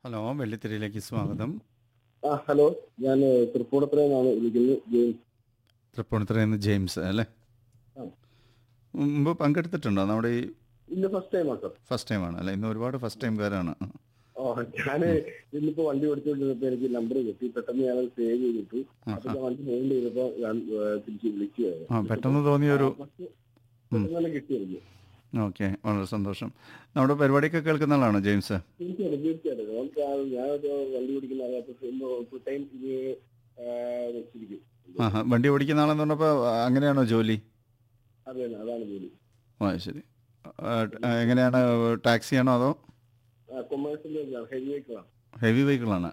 Hello വെള്ളിത്തിരയിലേക്ക് സ്വാഗതം ആ hello ഞാൻ തൃപ്പൂണിത്തുറയിൽ നിന്നാണ് വിളിക്കുന്നത് ജെയിംസ് തൃപ്പൂണിത്തുറയിൽ നിന്ന് ജെയിംസ് അല്ലേ ആ. മുമ്പ് പങ്കെടുത്തിട്ടുണ്ടോ നമ്മുടെ ഈ ഇന്ന് ഫസ്റ്റ് ടൈമാണ് സാർ ഫസ്റ്റ് ടൈമാണ് അല്ലേ ഇന്ന് ഒരുപാട് ഫസ്റ്റ് ടൈംകാരാണ് ഓ ഞാൻ ഇന്നിപ്പോ വണ്ടി ഓടിച്ചുകൊണ്ടിരുന്നപ്പോ എനിക്ക് നമ്പർ കിട്ടി പെട്ടെന്ന് ഞാൻ സേവ് ചെയ്തിട്ടു ആ, അപ്പൊ ഞാൻ വണ്ടി ഫോൺ ചെയ്തപ്പോ ഞാൻ ഏ, തിരിച്ച് വിളിക്കുകയായിരുന്നു ആ പെട്ടെന്ന് തോന്നിയൊരു പക്ഷേ പെട്ടെന്ന് തന്നെ കിട്ടി എനിക്ക് ഓക്കെ വളരെ സന്തോഷം നമ്മുടെ പരിപാടിയൊക്കെ കേൾക്കുന്ന ആളാണോ ജെയിംസ് തീർച്ചയായിട്ടും തീർച്ചയായിട്ടും നമുക്ക് ആ- ഞാൻ ഒരു വണ്ടി ഓടിക്കുന്ന ആളാണ് ഫുൾ ടൈം ഇത് ഏ, വെച്ചിരിക്കും ആ ഹാ വണ്ടി ഓടിക്കുന്ന ആളെന്ന് പറഞ്ഞപ്പോൾ അങ്ങനെയാണോ ജോലി അത് തന്നെ അതാണ് ജോലി ആ ശരി ആ, ആ, എങ്ങനെയാണ് ടാക്സിയാണോ അതോ കൊമേഴ്സ്യൽ ഹെവി വെഹിക്കിളാണ് ഹെവി വെഹിക്കിളാണ്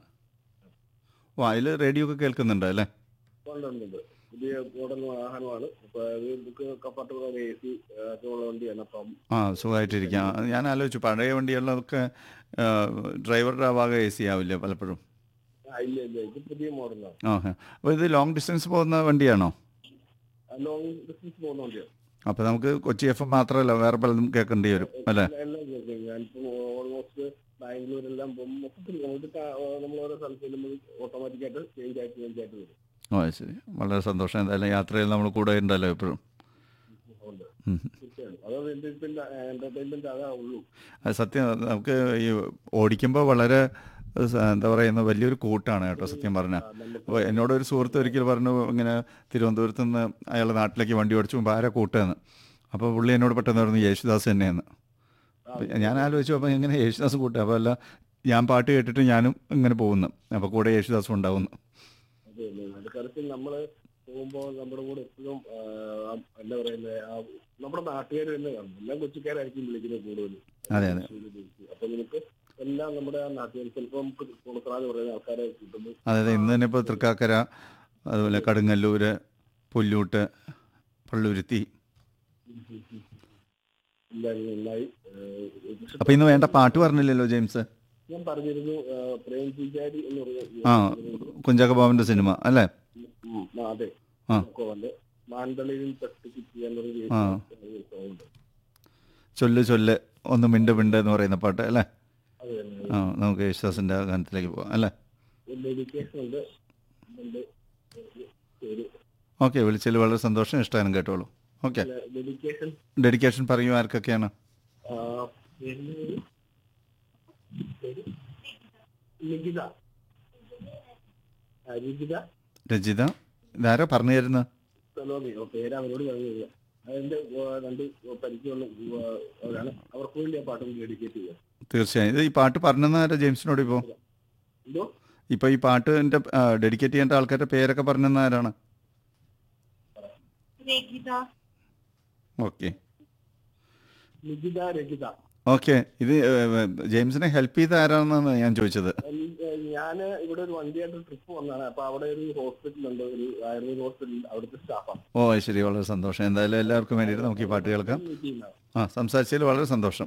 ഓ അതിൽ റേഡിയോ ഒക്കെ കേൾക്കുന്നുണ്ട് അല്ലേ കൊണ്ടുണ്ട് പുതിയ മോഡൽ വാഹനമാണ് അപ്പൊ അത് നമുക്ക് കംഫർട്ടബിൾ എ സി ഉള്ള വണ്ടിയാണ് അപ്പം ആ സുഖമായിട്ടിരിക്കാം ആ, ഞാൻ ആലോചിച്ചു പഴയ വണ്ടികളിലൊക്കെ ആ, ഡ്രൈവറുടെ ഭാഗം എ സി ആവില്ല പലപ്പോഴും ആ, ഇല്ല ഇല്ല ഇത് പുതിയ മോഡലാണ് ആ അപ്പോൾ ഇത് ലോങ് ഡിസ്റ്റൻസ് പോകുന്ന വണ്ടിയാണോ ലോങ് ഡിസ്റ്റൻസ് പോകുന്ന വണ്ടിയാണ് അപ്പോൾ നമുക്ക് കൊച്ചി എഫ് എം മാത്രമല്ല വേറെ പലതും കേൾക്കേണ്ടി വരും അല്ലേ എല്ലാം- എല്ലാം കേൾക്കും ഞാനിപ്പോ ഓൾമോസ്റ്റ് ബാംഗ്ലൂരെല്ലാം പോകും മൊത്തത്തിൽ നമുക്ക് കാ- നമ്മൾ ഓരോ സ്ഥലത്ത് ചെല്ലുമ്പോൾ ഓട്ടോമാറ്റിക്കായിട്ട് ചേഞ്ച് ആയിട്ട് ചേഞ്ച് ആയിട്ട് വരും ഓ ശരി വളരെ സന്തോഷം എന്തായാലും യാത്രയിൽ നമ്മൾ കൂടെ ഉണ്ടല്ലോ എപ്പോഴും അതുകൊണ്ട് ഉം. തീർച്ചയായും അത് എന്റർടൈൻമെന്റ് എന്റർടൈൻമെന്റ് അതാ ഉള്ളൂ അത് സത്യം നമുക്ക് ഈ ഓടിക്കുമ്പോൾ വളരെ സ- എന്താ പറയുന്ന വലിയൊരു കൂട്ടാണ് കേട്ടോ സത്യം പറഞ്ഞാൽ ആ, നമുക്ക് അപ്പോൾ എന്നോട് ഒരു സുഹൃത്ത് ഒരിക്കൽ പറഞ്ഞു ഇങ്ങനെ തിരുവനന്തപുരത്ത് നിന്ന് അയാൾ നാട്ടിലേക്ക് വണ്ടി ഓടിച്ചു പോകുമ്പോൾ ആരാ കൂട്ടുകയെന്ന് അപ്പോൾ പുള്ളി എന്നോട് പെട്ടെന്ന് പറഞ്ഞു യേശുദാസ് തന്നെയെന്ന് അപ്പോൾ ഞാൻ ആലോചിച്ചു അപ്പോൾ എങ്ങനെ യേശുദാസ് കൂട്ടുക അപ്പോൾ അല്ല ഞാൻ പാട്ട് കേട്ടിട്ട് ഞാനും ഇങ്ങനെ പോകുന്നു അപ്പോൾ കൂടെ യേശുദാസും ഉണ്ടാവുന്നു അതെ അതെ അത് കറക്റ്റ് നമ്മള് പോകുമ്പോ നമ്മുടെ കൂടെ എപ്പോഴും എന്താ പറയുന്നത് ആ നമ്മുടെ നാട്ടുകാർ തന്നെ കാണും എല്ലാം കൊച്ചിക്കാരായിരിക്കും വിളിക്കുന്നത് കൂടുതൽ അതെ അതെ അപ്പൊ നമുക്ക് എല്ലാം നമ്മുടെ ആ നാട്ടുകാർ ചിലപ്പോ നമുക്ക് കൊടുക്കാതെ പറയുന്ന ആൾക്കാരെ കിട്ടുന്നു അതായത് ഇന്ന് തന്നെ ഇപ്പോൾ തൃക്കാക്കര അതുപോലെ കടുങ്ങല്ലൂര് പുല്ലൂട്ട് പള്ളുരുത്തി എല്ലാവരും നന്നായി ഏഹ്, പക്ഷെ അപ്പോൾ ഇന്ന് വേണ്ട പാട്ട് പറഞ്ഞില്ലല്ലോ ജെയിംസ് ഞാൻ പറഞ്ഞിരുന്നു ഏഹ്, പ്രേം പൂജാരി എന്ന് പറഞ്ഞ ആ കുഞ്ചാക്ക ബാബൻ്റെ സിനിമ അല്ലേ ഉം, ആ, അതെ ആ. കോവന്റെ മാണ്ടളിയിൽ തട്ടിക്കിറ്റി എന്നൊരു ആ. സോങ് ചൊല്ല് ചൊല്ല് ഒന്ന് മിണ്ട് മിണ്ട് എന്ന് പറയുന്ന പാട്ട് അല്ലേ അത് തന്നെ ആ നമുക്ക് യേശുദാസിൻ്റെ ഗാനത്തിലേക്ക് പോകാം അല്ലേ ഡെഡിക്കേഷൻ ഉണ്ട് ഉണ്ട് ഒരു ഓക്കെ വിളിച്ചതിൽ വളരെ സന്തോഷം ഇഷ്ടമാനും കേട്ടോളൂ ഓക്കെ ഡെഡിക്കേഷൻ ഡെഡിക്കേഷൻ പറയൂ ആർക്കൊക്കെയാണ് ലിഖിത ആ, ലിഖിത രജിത ഇതാരാ പറഞ്ഞു തരുന്നത് സലോമി ഓ, പേര് അവരോട് പറഞ്ഞു അതിന്റെ ഓ, രണ്ട് പരിചയമുള്ള ഓ, അവരാണ് അവർക്ക് വേണ്ടി ആ പാട്ടും ഡെഡിക്കേറ്റ് ചെയ്യുക തീർച്ചയായും ഇത് ഈ പാട്ട് പറഞ്ഞെന്നാരാ ജെയിംസിനോട് ഇപ്പോൾ എന്തോ ഇപ്പോൾ ഈ പാട്ടിൻ്റെ ഡെഡിക്കേറ്റ് ചെയ്യേണ്ട ആൾക്കാരുടെ പേരൊക്കെ പറഞ്ഞെന്നാരാണ് രേഖിത ഓക്കെ ലിഖിത രഹിത ഓക്കെ ഇത് ഏ, ജെയിംസിനെ ഹെൽപ്പ് ചെയ്ത ആരാണെന്നാണ് ഞാൻ ചോദിച്ചത് ഞാൻ ഇവിടെ ഒരു വണ്ടിയായിട്ട് ട്രിപ്പ് വന്നതാണ് അപ്പൊ അവിടെ ഒരു ഹോസ്പിറ്റൽ ഉണ്ട് ഒരു ആയുർവേദ ഹോസ്പിറ്റൽ അവിടുത്തെ സ്റ്റാഫാണ് ഓ അത് ശരി വളരെ സന്തോഷം എന്തായാലും എല്ലാവർക്കും വേണ്ടിയിട്ട് നമുക്ക് ഈ പാട്ട് കേൾക്കാം ആ സംസാരിച്ചതിൽ വളരെ സന്തോഷം